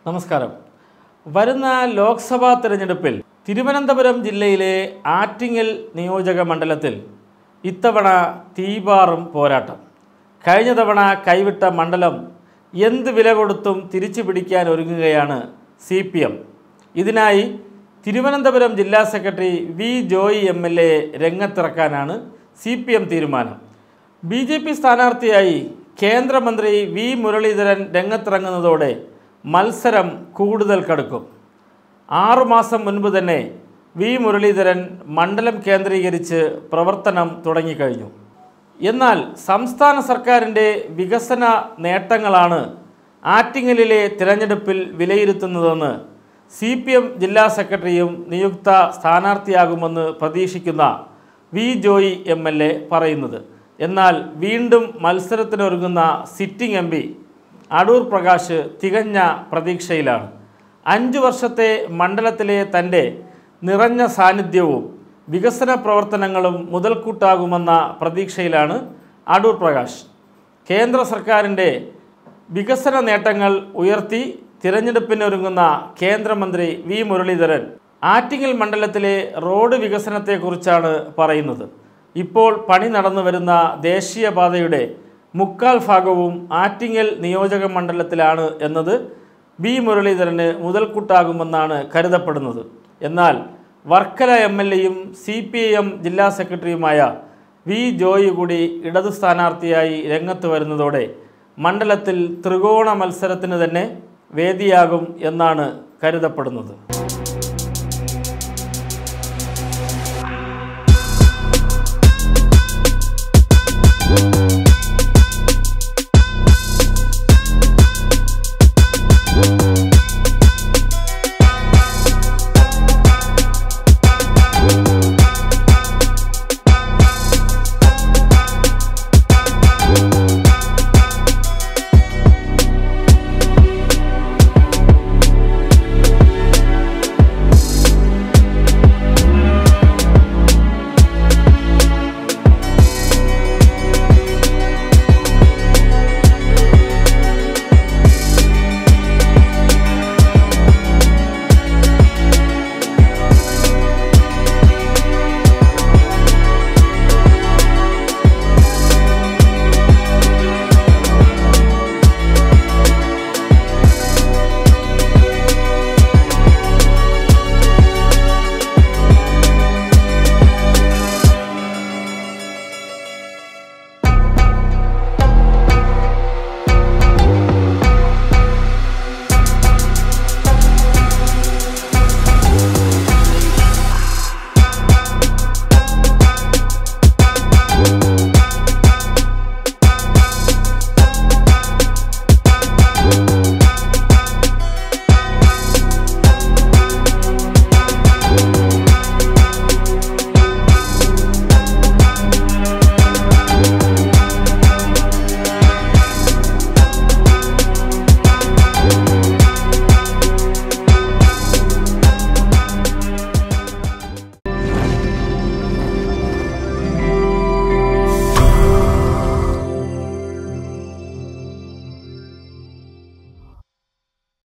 നമസ്കാരം വരുന്ന ലോക്സഭാ തിരഞ്ഞെടുപ്പിൽ തിരുവനന്തപുരം ജില്ലയിലെ ആറ്റിങ്ങൽ നിയോജക മണ്ഡലത്തിൽ ഇത്തവണ തീപാറും പോരാട്ടം കഴിഞ്ഞ തവണ കൈവിട്ട മണ്ഡലം എന്ത് വില കൊടുത്തും തിരിച്ചു പിടിക്കാൻ ഒരുങ്ങുകയാണ് സി പി എം ഇതിനായി തിരുവനന്തപുരം ജില്ലാ secretary V Joy M L A രംഗത്തിറക്കാനാണ് സി പി എം തീരുമാനം ബി ജെ പി സ്ഥാനാർത്ഥിയായി കേന്ദ്രമന്ത്രി വി മുരളീധരൻ രംഗത്തിറങ്ങുന്നതോടെ മത്സരം കൂടുതൽ കടുക്കും ആറുമാസം മുൻപ് തന്നെ വി മുരളീധരൻ മണ്ഡലം കേന്ദ്രീകരിച്ച് പ്രവർത്തനം തുടങ്ങിക്കഴിഞ്ഞു എന്നാൽ സംസ്ഥാന സർക്കാരിൻ്റെ വികസന നേട്ടങ്ങളാണ് ആറ്റിങ്ങലിലെ തിരഞ്ഞെടുപ്പിൽ വിലയിരുത്തുന്നതെന്ന് സി പി എം ജില്ലാ സെക്രട്ടറിയും നിയുക്ത സ്ഥാനാർത്ഥിയാകുമെന്ന് പ്രതീക്ഷിക്കുന്ന V Joy M L A പറയുന്നത് എന്നാൽ വീണ്ടും മത്സരത്തിനൊരുങ്ങുന്ന sitting M P Adoor Prakash തികഞ്ഞ പ്രതീക്ഷയിലാണ് അഞ്ചു വർഷത്തെ മണ്ഡലത്തിലെ തൻ്റെ നിറഞ്ഞ സാന്നിധ്യവും വികസന പ്രവർത്തനങ്ങളും മുതൽക്കൂട്ടാകുമെന്ന പ്രതീക്ഷയിലാണ് അടൂർ പ്രകാശ് കേന്ദ്ര സർക്കാരിൻ്റെ വികസന നേട്ടങ്ങൾ ഉയർത്തി തിരഞ്ഞെടുപ്പിനൊരുങ്ങുന്ന കേന്ദ്രമന്ത്രി വി മുരളീധരൻ ആറ്റിങ്ങൽ മണ്ഡലത്തിലെ റോഡ് വികസനത്തെക്കുറിച്ചാണ് പറയുന്നത് ഇപ്പോൾ പണി നടന്നു വരുന്ന ദേശീയപാതയുടെ മുക്കാൽ ഭാഗവും ആറ്റിങ്ങൽ നിയോജക മണ്ഡലത്തിലാണ് എന്നത് വി മുരളീധരന് മുതൽക്കൂട്ടാകുമെന്നാണ് കരുതപ്പെടുന്നത് എന്നാൽ വർക്കല എം എൽ എയും സി പി ഐ എം ജില്ലാ സെക്രട്ടറിയുമായ വി ജോയി കൂടി ഇടതു സ്ഥാനാർത്ഥിയായി രംഗത്ത് വരുന്നതോടെ മണ്ഡലത്തിൽ ത്രികോണ മത്സരത്തിന് തന്നെ വേദിയാകും എന്നാണ് കരുതപ്പെടുന്നത്